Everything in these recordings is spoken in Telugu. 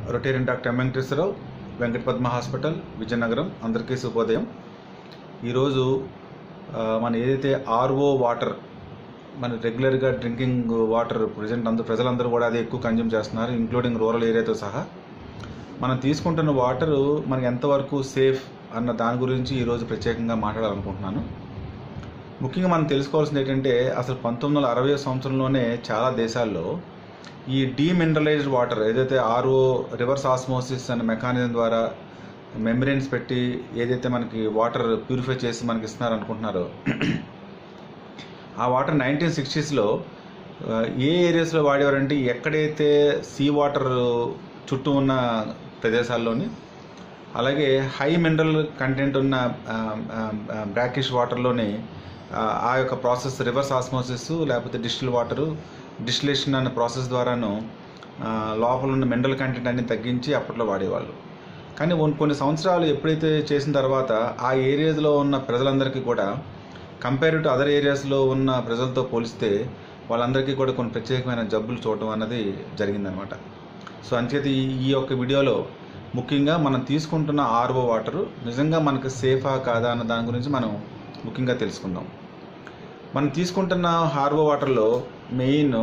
Rotarian doctor M Venkateswararao Venkata Padma hospital Vizianagaram అందరికీ శుభోదయం ఈరోజు ఆ, మన ఏదైతే ఆర్ఓ వాటర్ మన రెగ్యులర్గా డ్రింకింగ్ వాటర్ ప్రజెంట్ అందరూ ప్రజలందరూ కూడా అదే ఎక్కువ కన్జ్యూమ్ చేస్తున్నారు ఇంక్లూడింగ్ రూరల్ ఏరియాతో సహా మనం తీసుకుంటున్న వాటర్ మనకి ఎంతవరకు సేఫ్ అన్న దాని గురించి ఈరోజు ప్రత్యేకంగా మాట్లాడాలనుకుంటున్నాను ముఖ్యంగా మనం తెలుసుకోవాల్సింది ఏంటంటే అసలు పంతొమ్మిది వందల అరవై సంవత్సరంలోనే చాలా దేశాల్లో ఈ డీమినరలైజ్డ్ వాటర్ ఏదైతే ఆర్ఓ రివర్స్ ఆస్మోసిస్ అనే మెకానిజం ద్వారా మెమరీన్స్ పెట్టి ఏదైతే మనకి వాటర్ ప్యూరిఫై చేసి మనకి ఇస్తున్నారు అనుకుంటున్నారో ఆ వాటర్ నైన్టీన్ సిక్స్టీస్లో ఏ ఏరియాస్లో వాడేవారంటే ఎక్కడైతే సీ వాటర్ చుట్టూ ఉన్న ప్రదేశాల్లోని అలాగే హై మినరల్ కంటెంట్ ఉన్న బ్రాకిష్ వాటర్లోనే ఆ, ఆ యొక్క ప్రాసెస్ రివర్స్ ఆస్మోసిస్ లేకపోతే డిస్టిల్ వాటరు డిస్టిలేషన్ అనే ప్రాసెస్ ద్వారాను ఆ, లోపల ఉన్న మినరల్ కంటెంట్ అన్ని తగ్గించి అప్పట్లో వాడేవాళ్ళు కానీ కొన్ని- కొన్ని సంవత్సరాలు ఎప్పుడైతే చేసిన తర్వాత ఆ ఏరియాస్లో ఉన్న ప్రజలందరికీ కూడా కంపేర్ టు అదర్ ఏరియాస్లో ఉన్న ప్రజలతో పోలిస్తే వాళ్ళందరికీ కూడా కొన్ని ప్రత్యేకమైన జబ్బులు చూడటం అన్నది జరిగిందనమాట సో అంచేత ఈ ఈ యొక్క వీడియోలో ముఖ్యంగా మనం తీసుకుంటున్న ఆర్ఓ వాటర్ నిజంగా మనకు సేఫా కాదా అన్న దాని గురించి మనం ముఖ్యంగా తెలుసుకుందాం మనం తీసుకుంటున్న ఆర్ఓ వాటర్లో మెయిన్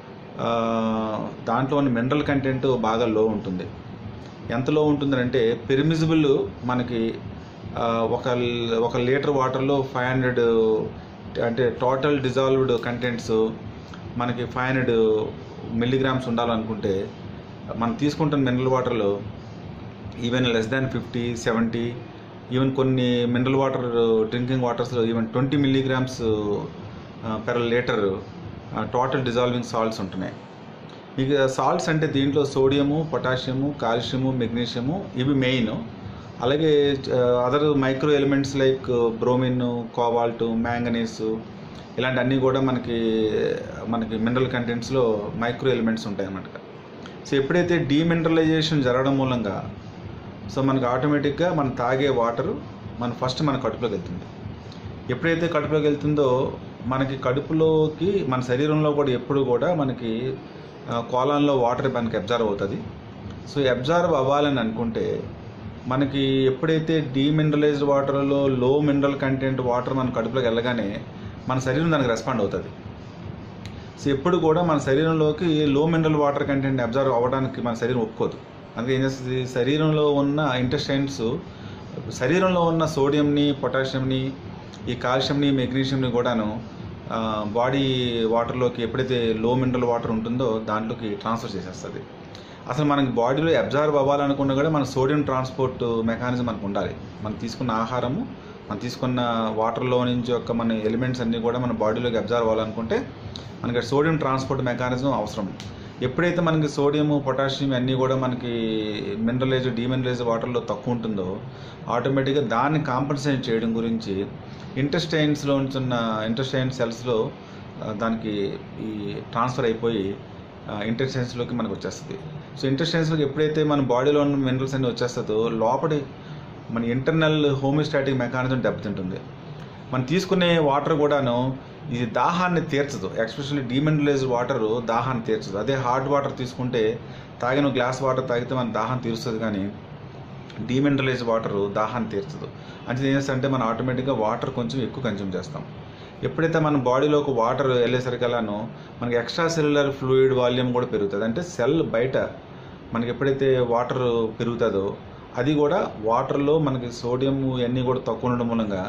దాంట్లో ఉన్న మినరల్ కంటెంట్ బాగా లో ఉంటుంది ఎంత లో ఉంటుందంటే పెర్మిజిబుల్ మనకి ఆ, ఒక ఒక లీటర్ వాటర్లో ఫైవ్ హండ్రెడ్ అంటే టోటల్ డిజాల్వ్డ్ కంటెంట్స్ మనకి ఫైవ్ హండ్రెడ్ మిల్లీగ్రామ్స్ ఉండాలనుకుంటే మనం తీసుకుంటున్న మినరల్ వాటర్లో even less than fifty seventy even కొన్ని మినరల్ వాటర్ డ్రింకింగ్ వాటర్స్లో even twenty milligrams per litre total dissolving salts ఉంటున్నాయి ఇక సాల్ట్స్ అంటే దీంట్లో సోడియము పొటాషియము కాల్షియము మెగ్నీషియము ఇవి మెయిన్ అలాగే other micro elements like bromine cobalt manganese ఇలాంటి అన్నీ కూడా మనకి మనకి మినరల్ కంటెంట్స్లో మైక్రో ఎలిమెంట్స్ ఉంటాయి అన్నమాట సో ఎప్పుడైతే డీమినరలైజేషన్ జరగడం మూలంగా సో మనకు ఆటోమేటిక్గా మనం తాగే వాటర్ మన ఫస్ట్ మన కడుపులోకి వెళ్తుంది ఎప్పుడైతే కడుపులోకి వెళ్తుందో మనకి కడుపులోకి మన శరీరంలో కూడా ఎప్పుడు కూడా మనకి ఆ, కోలాన్లో వాటర్ మనకి అబ్జర్వ్ అవుతుంది సో అబ్జర్వ్ అవ్వాలని అనుకుంటే మనకి ఎప్పుడైతే డీమినరలైజ్డ్ వాటర్లో లో మినరల్ కంటెంట్ వాటర్ మన కడుపులోకి వెళ్ళగానే మన శరీరం దానికి రెస్పాండ్ అవుతుంది సో ఎప్పుడు కూడా మన శరీరంలోకి లో మినరల్ వాటర్ కంటెంట్ అబ్జర్వ్ అవ్వడానికి మన శరీరం ఒప్పుకోదు అందుకే ఏం చేస్తుంది శరీరంలో ఉన్న ఇంటెస్టైన్స్ శరీరంలో ఉన్న సోడియంని పొటాషియంని ఈ కాల్షియంని మెగ్నీషియంని కూడాను బాడీ వాటర్లోకి ఎప్పుడైతే లో మినరల్ వాటర్ ఉంటుందో దాంట్లోకి ట్రాన్స్ఫర్ చేసేస్తుంది అసలు మనకి బాడీలో అబ్జర్వ్ అవ్వాలనుకున్నా కూడా మన సోడియం ట్రాన్స్పోర్ట్ మెకానిజం మనకు ఉండాలి మనం తీసుకున్న ఆహారము మనం తీసుకున్న వాటర్లో నుంచి యొక్క మన ఎలిమెంట్స్ అన్నీ కూడా మన బాడీలోకి అబ్జర్వ్ అవ్వాలనుకుంటే మనకి సోడియం ట్రాన్స్పోర్ట్ మెకానిజం అవసరం ఎప్పుడైతే మనకి సోడియం పొటాషియం అన్నీ కూడా మనకి మినరలైజ్ డీమినరలైజ్ వాటర్లో తక్కువ ఉంటుందో ఆటోమేటిక్గా దాన్ని కాంపన్సేట్ చేయడం గురించి ఇంటెస్టైన్స్లో ఉంటున్న ఇంటెస్టైన్ సెల్స్లో దానికి ఈ ట్రాన్స్ఫర్ అయిపోయి ఇంటెస్టైన్స్లోకి మనకు వచ్చేస్తుంది సో ఇంటెస్టైన్స్లోకి ఎప్పుడైతే మన బాడీలో ఉన్న మినరల్స్ అన్నీ వచ్చేస్తుందో లోపలి మన ఇంటర్నల్ హోమియోస్టాటిక్ మెకానిజం దెబ్బతింటుంది మనం తీసుకునే వాటర్ కూడాను ఇది దాహాన్ని తీర్చదు ఎస్పెషల్లీ డీమినరలైజ్డ్ వాటర్ దాహాన్ని తీర్చదు అదే హార్డ్ వాటర్ తీసుకుంటే తాగిన గ్లాస్ వాటర్ తాగితే మన దాహం తీరుస్తుంది కానీ డీమినరలైజ్డ్ వాటర్ దాహాన్ని తీర్చదు అంటే ఏం చేస్తుంటే మనం ఆటోమేటిక్గా వాటర్ కొంచెం ఎక్కువ కన్జ్యూమ్ చేస్తాం ఎప్పుడైతే మన బాడీలోకి వాటర్ వెళ్ళేసరికల్లానో మనకి ఎక్స్ట్రా సెల్యులర్ ఫ్లూయిడ్ వాల్యూమ్ కూడా పెరుగుతుంది అంటే సెల్ బయట మనకి ఎప్పుడైతే వాటర్ పెరుగుతుందో అది కూడా వాటర్లో మనకి సోడియం ఇవన్నీ కూడా తక్కువ ఉండడం మూలంగా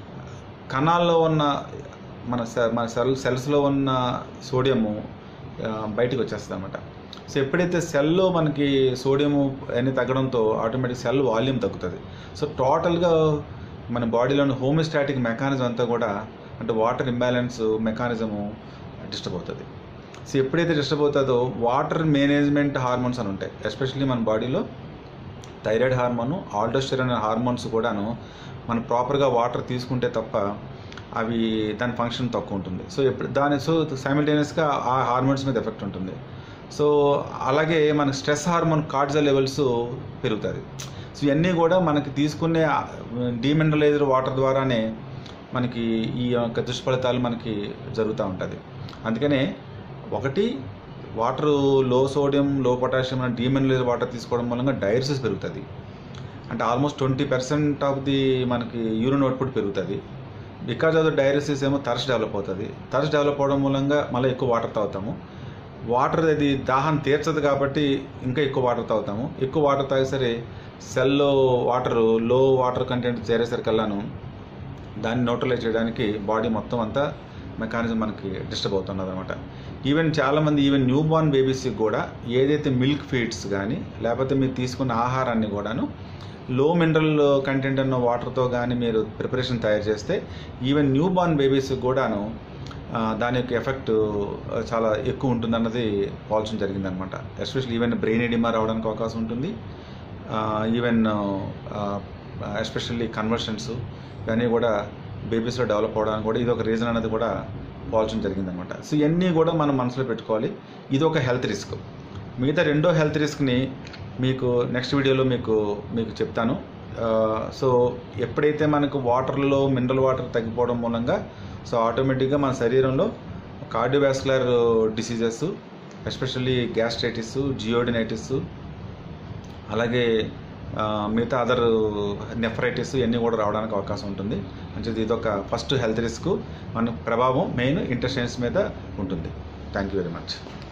కణాల్లో ఉన్న మన సె- మన సెల్ సెల్స్లో ఉన్న సోడియము ఆ, బయటకు వచ్చేస్తుంది అనమాట సో ఎప్పుడైతే సెల్లో మనకి సోడియం అన్ని తగ్గడంతో ఆటోమేటిక్ సెల్ వాల్యూమ్ తగ్గుతుంది సో టోటల్గా మన బాడీలోని హోమియోస్టాటిక్ మెకానిజం అంతా కూడా అంటే వాటర్ ఇంబ్యాలెన్స్ మెకానిజము డిస్టర్బ్ అవుతుంది సో ఎప్పుడైతే డిస్టర్బ్ అవుతుందో వాటర్ మేనేజ్మెంట్ హార్మోన్స్ అని ఉంటాయి ఎస్పెషల్లీ మన బాడీలో థైరాయిడ్ హార్మోన్ ఆల్డోస్టెరాన్ అనే హార్మోన్స్ కూడాను మనం ప్రాపర్గా వాటర్ తీసుకుంటే తప్ప అవి దాని ఫంక్షన్ తక్కువ ఉంటుంది సో ఎప్పుడు దాని సో సైమిల్టేనియస్గా ఆ హార్మోన్స్ మీద ఎఫెక్ట్ ఉంటుంది సో అలాగే మనకి స్ట్రెస్ హార్మోన్ కార్డిజల్ లెవెల్స్ పెరుగుతుంది సో ఇవన్నీ కూడా మనకి తీసుకునే డీమినరలైజ్డ్ వాటర్ ద్వారానే మనకి ఈ యొక్క దుష్ఫలితాలు మనకి జరుగుతూ ఉంటుంది అందుకనే ఒకటి వాటర్ లో సోడియం లో పొటాషియం డీమినరలైజ్ వాటర్ తీసుకోవడం మూలంగా డైర్సిస్ పెరుగుతుంది అంటే almost twenty percent of the మనకి యూరిన్ అవుట్పుట్ పెరుగుతుంది బికాజ్ ఆఫ్ ద డైరసిస్ ఏమో థర్స్ డెవలప్ అవుతుంది థర్స్ డెవలప్ అవడం మూలంగా మళ్ళీ ఎక్కువ వాటర్ తాగుతాము వాటర్ అది దాహం తీర్చదు కాబట్టి ఇంకా ఎక్కువ వాటర్ తాగుతాము ఎక్కువ వాటర్ తాగేసరి సెల్లో వాటర్ లో వాటర్ కంటెంట్ చేరేసరికల్లాను దాన్ని న్యూట్రలైజ్ చేయడానికి బాడీ మొత్తం అంతా మెకానిజం మనకి డిస్టర్బ్ అవుతున్నది అనమాట ఈవెన్ చాలామంది ఈవెన్ న్యూ బార్న్ బేబీస్కి కూడా ఏదైతే మిల్క్ ఫీడ్స్ కానీ లేకపోతే మీరు తీసుకున్న ఆహారాన్ని కూడాను లో మినరల్ కంటెంట్ ఉన్న వాటర్తో కానీ మీరు ప్రిపరేషన్ తయారు చేస్తే ఈవెన్ న్యూ బార్న్ బేబీస్కి కూడాను ఆ, దాని యొక్క ఎఫెక్ట్ ఆ, చాలా ఎక్కువ ఉంటుందన్నది పోల్చడం జరిగిందనమాట ఎస్పెషల్లీ ఈవెన్ బ్రెయిన్ ఎడిమా రావడానికి అవకాశం ఉంటుంది ఈవెన్ ఎస్పెషల్లీ కన్వర్షన్స్ ఇవన్నీ కూడా బేబీస్లో డెవలప్ అవడానికి కూడా ఇది ఒక రీజన్ అనేది కూడా పోల్చడం జరిగిందనమాట సో ఇవన్నీ కూడా మనం మనసులో పెట్టుకోవాలి ఇది ఒక హెల్త్ రిస్క్ మిగతా రెండో హెల్త్ రిస్క్ని మీకు నెక్స్ట్ వీడియోలో మీకు మీకు చెప్తాను ఆ, సో ఎప్పుడైతే మనకు వాటర్లో మినరల్ వాటర్ తగ్గిపోవడం మూలంగా సో ఆటోమేటిక్గా మన శరీరంలో cardiovascular diseases especially gastritis duodenitis అలాగే ఆ, మిగతా అదర్ నెఫ్రైటిస్ ఇవన్నీ కూడా రావడానికి అవకాశం ఉంటుంది అంటే ఇది ఒక ఫస్ట్ హెల్త్ రిస్క్ మన ప్రభావం మెయిన్ ఇంటెస్టైన్స్ మీద ఉంటుంది థ్యాంక్ యూ వెరీ మచ్